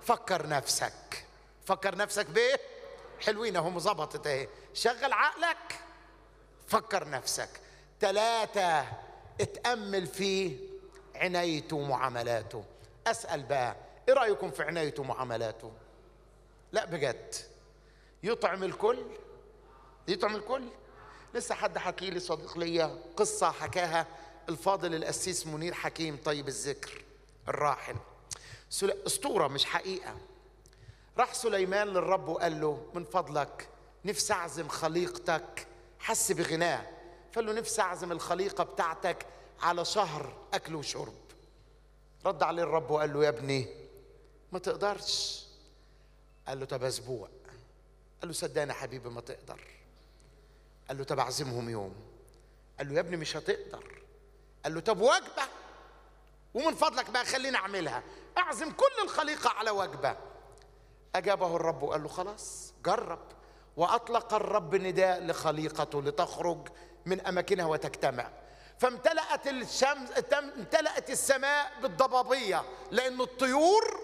فكر نفسك فكر نفسك بايه حلوين اهو ظبطت اهي شغل عقلك فكر نفسك ثلاثة اتأمل في عنايته ومعاملاته أسأل بقى إيه رأيكم في عنايته ومعاملاته لا بجد يطعم الكل يطعم الكل لسه حد حكي لي صديق ليا قصة حكاها الفاضل القسيس منير حكيم طيب الذكر الراحل سل- اسطورة مش حقيقة راح سليمان للرب وقال له من فضلك نفسي اعزم خليقتك حس بغناه فقال له نفسي اعزم الخليقه بتاعتك على شهر اكل وشرب رد عليه الرب وقال له يا ابني ما تقدرش قال له طب اسبوع قال له صدقني يا حبيبي ما تقدر قال له طب اعزمهم يوم قال له يا ابني مش هتقدر قال له طب وجبه ومن فضلك بقى خليني اعملها اعزم كل الخليقه على وجبه أجابه الرب وقال له خلاص جرب وأطلق الرب نداء لخليقته لتخرج من أماكنها وتجتمع فامتلأت الشمس تم- امتلأت السماء بالضبابية لأن الطيور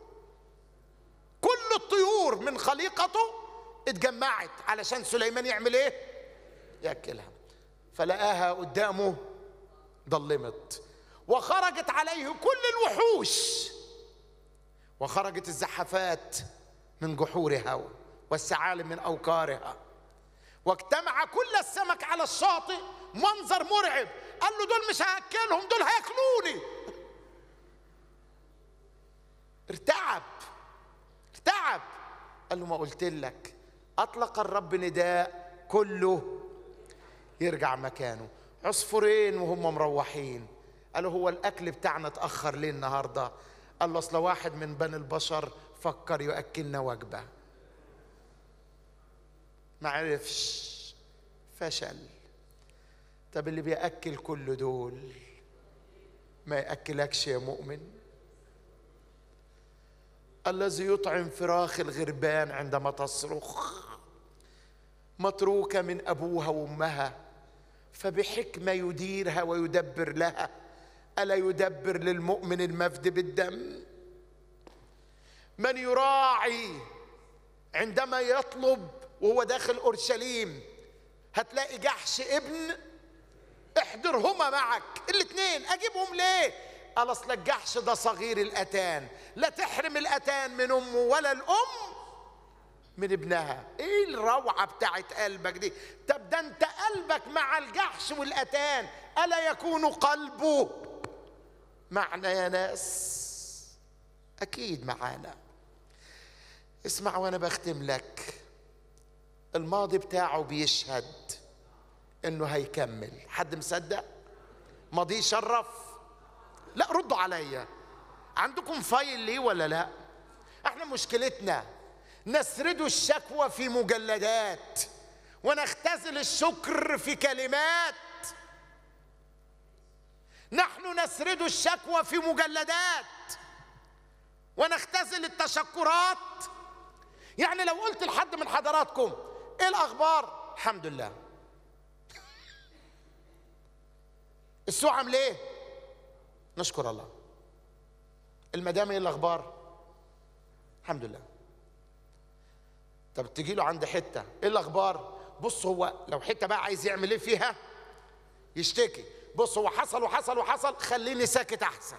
كل الطيور من خليقته اتجمعت علشان سليمان يعمل ايه؟ ياكلها فلقاها قدامه ضلمت وخرجت عليه كل الوحوش وخرجت الزحفات من جحورها والثعالب من اوكارها واجتمع كل السمك على الشاطئ منظر مرعب قال له دول مش هاكلهم دول هياكلوني ارتعب ارتعب قال له ما قلت لك اطلق الرب نداء كله يرجع مكانه عصفورين وهم مروحين قالوا هو الاكل بتاعنا اتاخر ليه النهارده قال له اصل واحد من بني البشر فكر ياكلنا وجبه ما عرفش فشل طب اللي بياكل كل دول ما ياكلكش يا مؤمن الذي يطعم فراخ الغربان عندما تصرخ متروكه من ابوها وامها فبحكمه يديرها ويدبر لها الا يدبر للمؤمن المفدي بالدم من يراعي عندما يطلب وهو داخل اورشليم هتلاقي جحش ابن احضرهما معك الاثنين اجيبهم ليه قال اصل الجحش ده صغير الاتان لا تحرم الاتان من امه ولا الام من ابنها ايه الروعه بتاعت قلبك دي طب ده انت قلبك مع الجحش والاتان الا يكون قلبه معنا يا ناس اكيد معانا اسمع وانا بختم لك الماضي بتاعه بيشهد انه هيكمل حد مصدق ماضي شرف لا ردوا عليا عندكم فايل ليه ولا لا احنا مشكلتنا نسرد الشكوى في مجلدات ونختزل الشكر في كلمات نحن نسرد الشكوى في مجلدات ونختزل التشكرات يعني لو قلت لحد من حضراتكم ايه الاخبار الحمد لله السوق عامل ايه نشكر الله المدام ايه الاخبار الحمد لله طب تجي له عند حته ايه الاخبار بص هو لو حته بقى عايز يعمل ايه فيها يشتكي بص هو حصل وحصل وحصل خليني ساكت احسن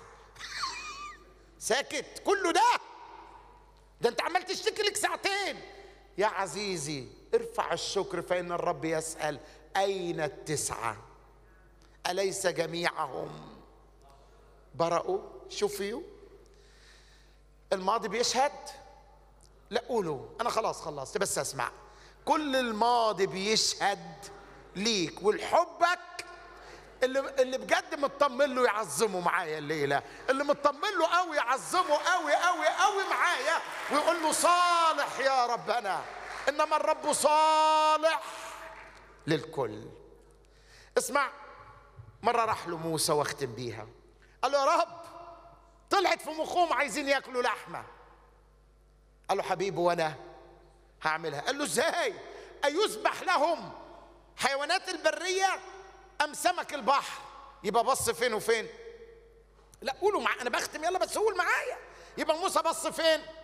ساكت كله ده ده انت عمال تشتكي لك ساعتين يا عزيزي ارفع الشكر فان الرب يسال اين التسعه اليس جميعهم برأوا شفيوا الماضي بيشهد لا قولوا انا خلاص خلصت بس اسمع كل الماضي بيشهد ليك ولحبك اللي اللي بجد مطمن له يعظمه معايا الليله اللي مطمن له قوي يعظمه قوي قوي قوي معايا ويقول له صالح يا ربنا انما الرب صالح للكل اسمع مره راح له موسى واختم بيها قال له يا رب طلعت في مخهم عايزين ياكلوا لحمه قال له حبيبي وانا هعملها قال له ازاي ايسبح لهم حيوانات البريه ام سمك البحر يبقى بص فين وفين لا قولوا مع انا بختم يلا بس قول معايا يبقى موسى بص فين